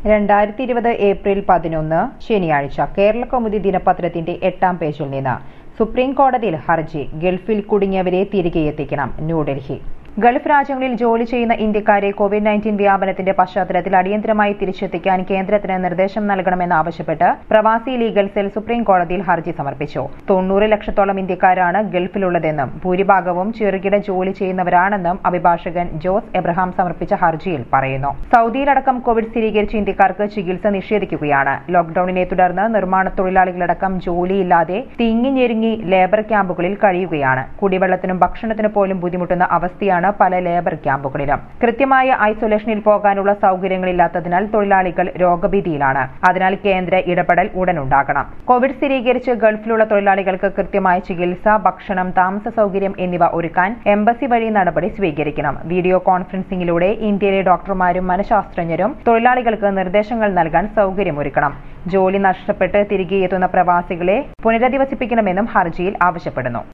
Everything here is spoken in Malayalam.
രണ്ടായിരത്തി ഇരുപത് ഏപ്രിൽ പതിനൊന്ന് ശനിയാഴ്ച കേരള കൗമുദി ദിനപത്രത്തിന്റെ എട്ടാം പേജിൽ നിന്ന് സുപ്രീം കോടതിയിൽ ഹർജി ഗൾഫിൽ കുടുങ്ങിയവരെ തിരികെ എത്തിക്കണം ന്യൂഡൽഹി ഗൾഫ് രാജ്യങ്ങളിൽ ജോലി ചെയ്യുന്ന ഇന്ത്യക്കാരെ കോവിഡ് നയൻറ്റീൻ വ്യാപനത്തിന്റെ പശ്ചാത്തലത്തിൽ അടിയന്തരമായി തിരിച്ചെത്തിക്കാൻ കേന്ദ്രത്തിന് നിർദ്ദേശം നൽകണമെന്നാവശ്യപ്പെട്ട് പ്രവാസി ലീഗൽ സെൽ സുപ്രീം കോടതിയിൽ ഹർജി സമർപ്പിച്ചു തൊണ്ണൂറ് ലക്ഷത്തോളം ഇന്ത്യക്കാരാണ് ഗൾഫിലുള്ളതെന്നും ഭൂരിഭാഗവും ചെറുകിട ജോലി ചെയ്യുന്നവരാണെന്നും അഭിഭാഷകൻ ജോസ് എബ്രഹാം സമർപ്പിച്ച ഹർജിയിൽ പറയുന്നു സൗദിയിലടക്കം കോവിഡ് സ്ഥിരീകരിച്ച ഇന്ത്യക്കാർക്ക് ചികിത്സ നിഷേധിക്കുകയാണ് ലോക്ഡൌണിനെ തുടർന്ന് നിർമ്മാണ തൊഴിലാളികളടക്കം ജോലിയില്ലാതെ തിങ്ങിഞ്ഞെരുങ്ങി ലേബർ ക്യാമ്പുകളിൽ കഴിയുകയാണ് കുടിവെള്ളത്തിനും ഭക്ഷണത്തിനും പോലും ബുദ്ധിമുട്ടുന്ന അവസ്ഥയാണ് പല ലേബർ ക്യാമ്പുകളിലും കൃത്യമായ ഐസൊലേഷനിൽ പോകാനുള്ള സൌകര്യങ്ങളില്ലാത്തതിനാൽ തൊഴിലാളികൾ രോഗഭീതിയിലാണ് അതിനാൽ കേന്ദ്ര ഇടപെടൽ ഉടനുണ്ടാകണം കോവിഡ് സ്ഥിരീകരിച്ച് ഗൾഫിലുള്ള തൊഴിലാളികൾക്ക് കൃത്യമായ ചികിത്സ ഭക്ഷണം താമസ സൌകര്യം എന്നിവ ഒരുക്കാൻ എംബസി വഴി നടപടി സ്വീകരിക്കണം വീഡിയോ കോൺഫറൻസിംഗിലൂടെ ഇന്ത്യയിലെ ഡോക്ടർമാരും മനഃശാസ്ത്രജ്ഞരും തൊഴിലാളികൾക്ക് നിർദ്ദേശങ്ങൾ നൽകാൻ സൌകര്യമൊരുക്കണം ജോലി നഷ്ടപ്പെട്ട് തിരികെ എത്തുന്ന പ്രവാസികളെ പുനരധിവസിപ്പിക്കണമെന്നും ഹർജിയിൽ ആവശ്യപ്പെടുന്നു